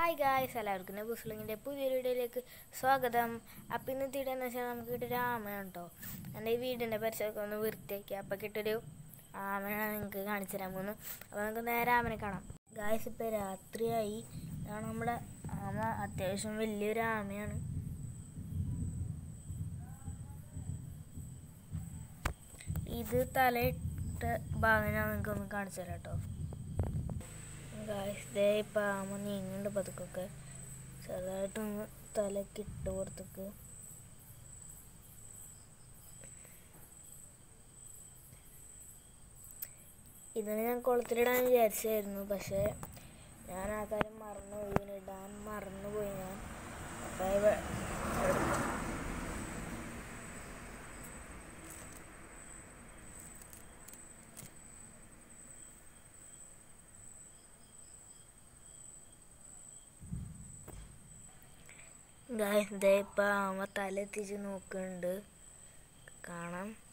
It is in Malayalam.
ഹായ് ഗായ്സ് എല്ലാവർക്കും ബുസ്ലിങ്ങിൻ്റെ പുതിയൊരു വീഡിയോയിലേക്ക് സ്വാഗതം അപ്പം ഇന്നത്തെ വീഡിയോ എന്ന് വെച്ചാൽ നമുക്ക് കിട്ടൊരു ആമയാണ് കേട്ടോ എൻ്റെ ഈ വീടിൻ്റെ പരിസരമൊക്കെ ഒന്ന് വൃത്തിയാക്കി അപ്പം കിട്ടൊരു ആമയാണ് നിങ്ങൾക്ക് കാണിച്ചു തരാൻ പോകുന്നു അപ്പോൾ നമുക്ക് നേരെ ആമനെ കാണാം ഗായ്സ് ഇപ്പോൾ രാത്രിയായി ഇതാണ് നമ്മുടെ ആമ അത്യാവശ്യം വലിയൊരു ആമയാണ് ഇത് തലയിട്ട ഭാഗം ഞാൻ നിങ്ങൾക്ക് ഒന്ന് കാണിച്ചു തരാം കേട്ടോ ഗായ്സ് ദേ ഇപ്പം ആമ നീങ്ങുന്നുണ്ട് പതുക്കൊക്കെ ചെറുതായിട്ടൊന്ന് തലക്കിട്ട് പുറത്തേക്ക് ഇതിന് ഞാൻ കുളത്തിലിടാൻ വിചാരിച്ചായിരുന്നു പക്ഷേ ഞാൻ ആ കാര്യം മറന്നുപോയി ഇതിന് ഇടാൻ മറന്നുപോയി ഞാൻ അപ്പം ഇവ എടുത്തു. ഗായ്സ് ദേ ഇപ്പം ആമ തല എത്തിച്ച് നോക്കുന്നുണ്ട് കാണാം